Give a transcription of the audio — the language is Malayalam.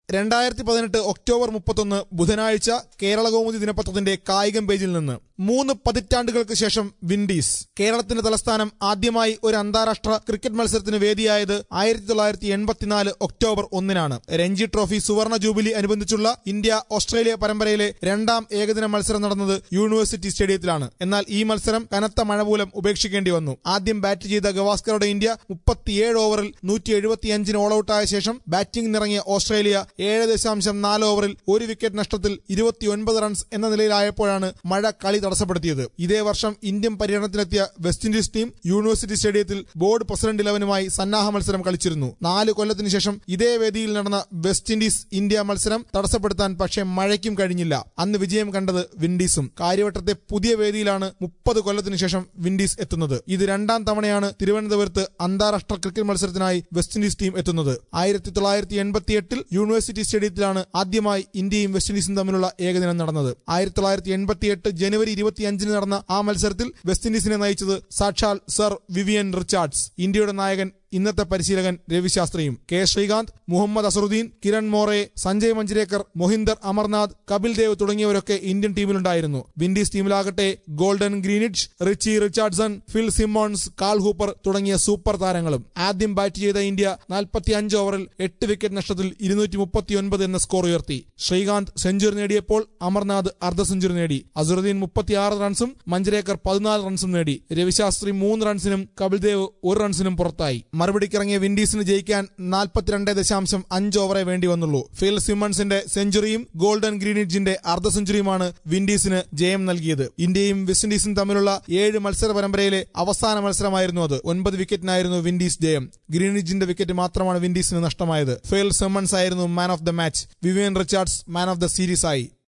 രണ്ടായിരത്തി പതിനെട്ട് ഒക്ടോബർ മുപ്പത്തൊന്ന് ബുധനാഴ്ച കേരള കൗമുദി ദിനപത്രത്തിന്റെ കായികം പേജിൽ നിന്ന് മൂന്ന് പതിറ്റാണ്ടുകൾക്ക് ശേഷം വിൻഡീസ് കേരളത്തിന്റെ തലസ്ഥാനം ആദ്യമായി ഒരു അന്താരാഷ്ട്ര ക്രിക്കറ്റ് മത്സരത്തിന് വേദിയായത് ആയിരത്തി തൊള്ളായിരത്തി എൺപത്തിനാല് ഒക്ടോബർ ഒന്നിനാണ് രഞ്ജി ട്രോഫി സുവർണ ജൂബിലി അനുബന്ധിച്ചുള്ള ഇന്ത്യ ഓസ്ട്രേലിയ പരമ്പരയിലെ രണ്ടാം ഏകദിന മത്സരം നടന്നത് യൂണിവേഴ്സിറ്റി സ്റ്റേഡിയത്തിലാണ് എന്നാൽ ഈ മത്സരം കനത്ത മഴ മൂലം ഉപേക്ഷിക്കേണ്ടി വന്നു ആദ്യം ബാറ്റ് ചെയ്ത ഗവാസ്കറുടെ ഇന്ത്യ മുപ്പത്തിയേഴ് ഓവറിൽ നൂറ്റി എഴുപത്തിയഞ്ചിന് ഓൾ ഔട്ടായ ശേഷം ബാറ്റിംഗിനിറങ്ങിയ ഓസ്ട്രേലിയ ഏഴ് ദശാംശം നാല് ഓവറിൽ ഒരു വിക്കറ്റ് നഷ്ടത്തിൽ ഇരുപത്തിയൊൻപത് റൺസ് എന്ന നിലയിലായപ്പോഴാണ് മഴ കളി തടസ്സപ്പെടുത്തിയത് ഇതേ വർഷം ഇന്ത്യൻ പര്യടനത്തിലെത്തിയ വെസ്റ്റ് ഇൻഡീസ് ടീം യൂണിവേഴ്സിറ്റി സ്റ്റേഡിയത്തിൽ ബോർഡ് പ്രസിഡന്റ് ഇലവനുമായി സന്നാഹ മത്സരം കളിച്ചിരുന്നു നാല് കൊല്ലത്തിന് ശേഷം ഇതേ വേദിയിൽ നടന്ന വെസ്റ്റ് ഇൻഡീസ് ഇന്ത്യ മത്സരം തടസ്സപ്പെടുത്താൻ പക്ഷേ മഴയ്ക്കും കഴിഞ്ഞില്ല അന്ന് വിജയം കണ്ടത് വിൻഡീസും കാര്യവട്ടത്തെ പുതിയ വേദിയിലാണ് മുപ്പത് കൊല്ലത്തിന് ശേഷം വിൻഡീസ് എത്തുന്നത് ഇത് രണ്ടാം തവണയാണ് തിരുവനന്തപുരത്ത് അന്താരാഷ്ട്ര ക്രിക്കറ്റ് മത്സരത്തിനായി വെസ്റ്റ് ഇൻഡീസ് ടീം എത്തുന്നത് ആയിരത്തി തൊള്ളായിരത്തി എൺപത്തി എട്ടിൽ യൂണിവേഴ്സിറ്റി സ്റ്റേഡിയത്തിലാണ് ആദ്യമായി ഇന്ത്യയും വെസ്റ്റ് ഇൻഡീസും തമ്മിലുള്ള ഏകദിനം നടന്നത് ആയിരത്തി തൊള്ളായിരത്തി എൺപത്തി എട്ട് ജനുവരി ഇരുപത്തിയഞ്ചിന് നടന്ന ആ മത്സരത്തിൽ വെസ്റ്റ് ഇൻഡീസിനെ നയിച്ചത് സാക്ഷാൽ സർ വിവിയൻ റിച്ചാർഡ്സ് ഇന്ത്യയുടെ നായകൻ ഇന്നത്തെ പരിശീലകൻ രവിശാസ്ത്രിയും കെ ശ്രീകാന്ത് മുഹമ്മദ് അസറുദ്ദീൻ കിരൺ മോറെ സഞ്ജയ് മഞ്ജരേക്കർ മൊഹിന്ദർ അമർനാഥ് കപിൽ ദേവ് തുടങ്ങിയവരൊക്കെ ഇന്ത്യൻ ടീമിലുണ്ടായിരുന്നു വിൻഡീസ് ടീമിലാകട്ടെ Gordon Greenidge Richie Richardson Phil Simmons Carl Hooper തുടങ്ങിയ സൂപ്പർ താരങ്ങളും ആദ്യം ബാറ്റ് ചെയ്ത ഇന്ത്യ നാൽപ്പത്തി അഞ്ച് ഓവറിൽ എട്ട് വിക്കറ്റ് നഷ്ടത്തിൽ ഇരുന്നൂറ്റി മുപ്പത്തിയൊൻപത് എന്ന സ്കോർ ഉയർത്തി ശ്രീകാന്ത് സെഞ്ചുറി നേടിയപ്പോൾ അമർനാഥ് അർദ്ധ സെഞ്ചുറി നേടി അസറുദ്ദീൻ മുപ്പത്തിയാറ് റൺസും മഞ്ജരേക്കർ പതിനാല് റൺസും നേടി രവിശാസ്ത്രി മൂന്ന് റൺസിനും കപിൽ ദേവ് ഒരു റൺസിനും പുറത്തായി മറുപടിക്കിറങ്ങിയ വിൻഡീസിന് ജയിക്കാൻ നാൽപ്പത്തിരണ്ട് ദശാംശം അഞ്ച് ഓവറെ വേണ്ടി വന്നുള്ളൂ ഫിൽ സിമ്മൺസിന്റെ സെഞ്ചുറിയും ഗോൾഡൻ ഗ്രീനിഡ്ജിന്റെ അർദ്ധ സെഞ്ചുറിയുമാണ് വിൻഡീസിന് ജയം നൽകിയത് ഇന്ത്യയും വെസ്റ്റ് ഇൻഡീസും തമ്മിലുള്ള ഏഴ് മത്സര പരമ്പരയിലെ അവസാന മത്സരമായിരുന്നു അത് ഒൻപത് വിക്കറ്റിനായിരുന്നു വിൻഡീസ് ജയം ഗ്രീനിഡ്ജിന്റെ വിക്കറ്റ് മാത്രമാണ് വിൻഡീസിന് നഷ്ടമായത് ഫിൽ സിമ്മൺസ് ആയിരുന്നു man of the match Vivian Richards man of the series ആയി